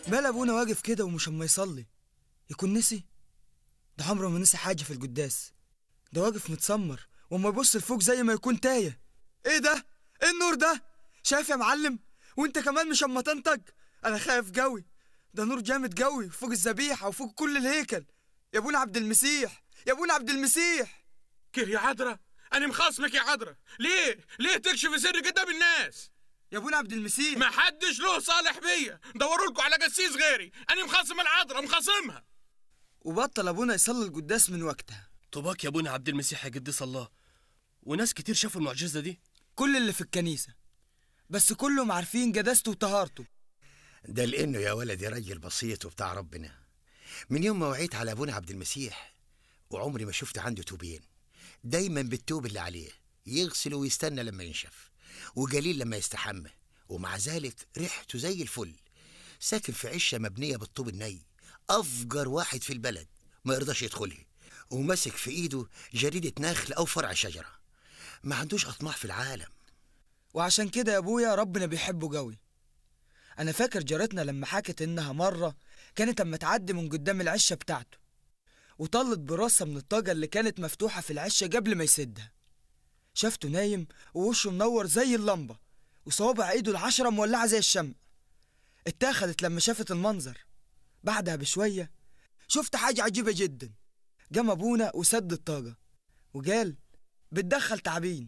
مال ابونا واقف كده ومش اما يصلي يكون نسي ده عمره ما نسي حاجه في القداس ده واقف متسمر وما يبص لفوق زي ما يكون تايه ايه ده ايه النور ده شايف يا معلم وانت كمان مش اما تنتج انا خايف قوي ده نور جامد قوي فوق الذبيحه وفوق كل الهيكل يا ابونا عبد المسيح يا ابونا عبد المسيح كيه يا عذرا انا مخاصمك يا عذرا ليه ليه تكشف سري قدام الناس يا ابونا عبد المسيح ما حدش له صالح بيا دوروا لكم على قسيس غيري انا مخاصم العذرا مخاصمها وبطل ابونا يصلي القداس من وقتها طباك يا ابونا عبد المسيح يا قديس الله وناس كتير شافوا المعجزه دي كل اللي في الكنيسه بس كلهم عارفين قداسته وطهارته ده لانه يا ولدي راجل بسيط وبتاع ربنا من يوم ما وعيت على ابونا عبد المسيح وعمري ما شفت عنده توبين دايما بالتوب اللي عليه يغسل ويستنى لما ينشف وقليل لما يستحمى ومع ذلك ريحته زي الفل ساكن في عشه مبنيه بالطوب الني افجر واحد في البلد ما يرضاش يدخلها وماسك في ايده جريده نخل او فرع شجره ما عندوش اطماع في العالم وعشان كده يا ابويا ربنا بيحبه قوي انا فاكر جارتنا لما حكت انها مره كانت اما تعدي من قدام العشه بتاعته وطلت براسها من الطاقه اللي كانت مفتوحه في العشه قبل ما يسدها شافته نايم ووشه منور زي اللمبه وصوابع ايده العشره مولعه زي الشمع اتاخدت لما شافت المنظر بعدها بشويه شفت حاجه عجيبه جدا جم ابونا وسد الطاقه وقال بتدخل تعبين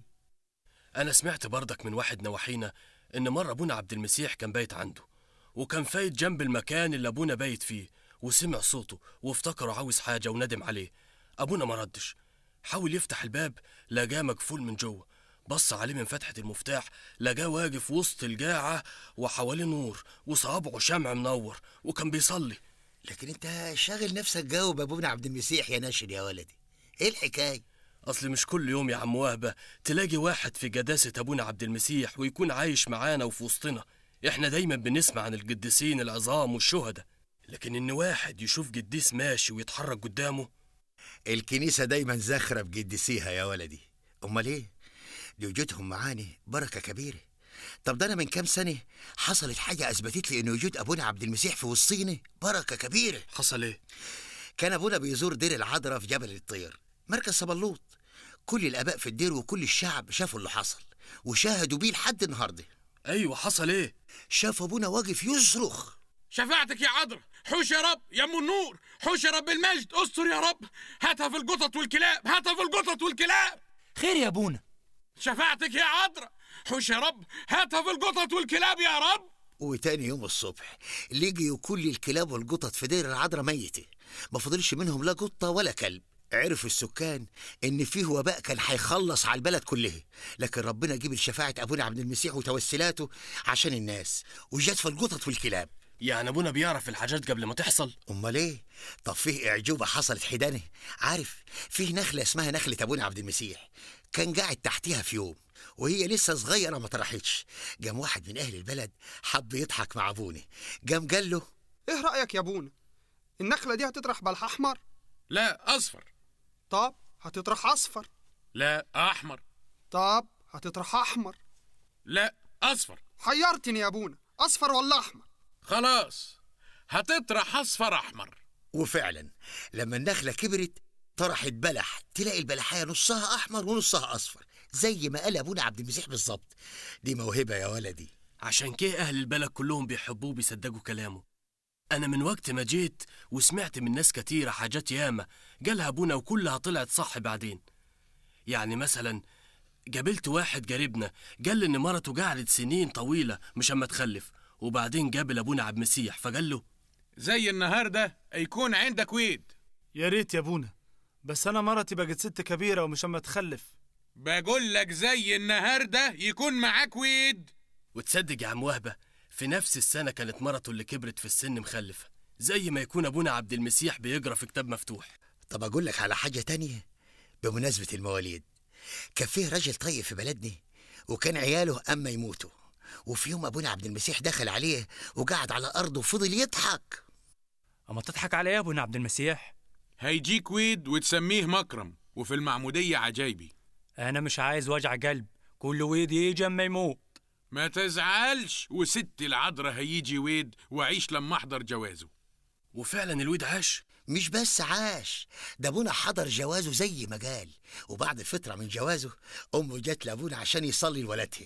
انا سمعت برضك من واحد نواحينا ان مره ابونا عبد المسيح كان بايت عنده وكان فايت جنب المكان اللي ابونا بايت فيه وسمع صوته وافتكره عاوز حاجه وندم عليه ابونا ما ردش حاول يفتح الباب لقاه مقفول من جوه بص عليه من فتحة المفتاح لقاه واقف وسط الجاعة وحواليه نور وصوابعه شمع منور وكان بيصلي لكن انت شاغل نفسك جاوب ابونا عبد المسيح يا ناشد يا ولدي ايه الحكايه أصل مش كل يوم يا عم وهبة تلاقي واحد في قداسة أبونا عبد المسيح ويكون عايش معانا وفي وسطنا إحنا دايما بنسمع عن القديسين العظام والشهداء لكن إن واحد يشوف قديس ماشي ويتحرك قدامه الكنيسه دايما زاخره بقديسيها يا ولدي امال ايه دي وجودهم معاني بركه كبيره طب ده انا من كام سنه حصلت حاجه اثبتت لي ان وجود ابونا عبد المسيح في وسطينا بركه كبيره حصل إيه؟ كان ابونا بيزور دير العذراء في جبل الطير مركز صبلوط كل الاباء في الدير وكل الشعب شافوا اللي حصل وشاهدوا بيه لحد النهارده أيوة حصل إيه؟ شاف ابونا واقف يصرخ شفاعتك يا عذرا حوش يا رب يا ام النور حوش يا رب المجد استر يا رب هاتها في القطط والكلاب هاتها في القطط والكلاب خير يا ابونا شفاعتك يا عذرا حوش يا رب هاتها في القطط والكلاب يا رب وتاني يوم الصبح لقيوا كل الكلاب والقطط في دير العذراء ميتة ما فضلش منهم لا قطة ولا كلب عرفوا السكان ان فيه وباء كان هيخلص على البلد كلها لكن ربنا جيب شفاعة ابونا عبد المسيح وتوسلاته عشان الناس وجت في القطط والكلاب يعني أبونا بيعرف الحاجات قبل ما تحصل؟ امال ايه طب فيه اعجوبه حصلت حدانه عارف فيه نخله اسمها نخله ابونا عبد المسيح كان قاعد تحتيها في يوم وهي لسه صغيره ما طرحتش قام واحد من اهل البلد حب يضحك مع ابونا قام قال له ايه رأيك يا ابونا النخلة دي هتطرح بلح احمر لا اصفر طب هتطرح اصفر لا احمر طب هتطرح احمر لا اصفر حيرتني يا ابونا اصفر ولا احمر خلاص هتطرح اصفر احمر وفعلا لما النخله كبرت طرحت بلح تلاقي البلحايه نصها احمر ونصها اصفر زي ما قال ابونا عبد المسيح بالظبط دي موهبه يا ولدي عشان كده أهل البلد كلهم بيحبوه وبيصدقوا كلامه أنا من وقت ما جيت وسمعت من ناس كتيرة حاجات ياما قالها أبونا وكلها طلعت صح بعدين يعني مثلا قابلت واحد قريبنا قال لي إن مرته قعدت سنين طويلة مش أما تخلف وبعدين قابل أبونا عبد المسيح فقال له زي النهارده يكون عندك ويد يا ريت يا ابونا بس انا مرتي بقت ست كبيره ومش اما تخلف بقول لك زي النهارده يكون معاك ويد وتصدق يا عم وهبة في نفس السنة كانت مرته اللي كبرت في السن مخلفة زي ما يكون أبونا عبد المسيح بيقرأ في كتاب مفتوح طب اقول لك على حاجه تانية بمناسبه المواليد كان فيه راجل طيب في بلدنا وكان عياله اما يموتوا وفي يوم ابونا عبد المسيح دخل عليه وقعد على ارضه وفضل يضحك اما تضحك علي يا ابونا عبد المسيح هيجيك ويد وتسميه مكرم وفي المعمودية عجايبي انا مش عايز وجع قلب كل ويد يجي اما يموت ما تزعلش وست العذراء هيجي ويد وعيش لما احضر جوازه وفعلا الويد عاش مش بس عاش ده ابونا حضر جوازه زي ما قال وبعد فترة من جوازه أمه جت لأبونا عشان يصلي لولدها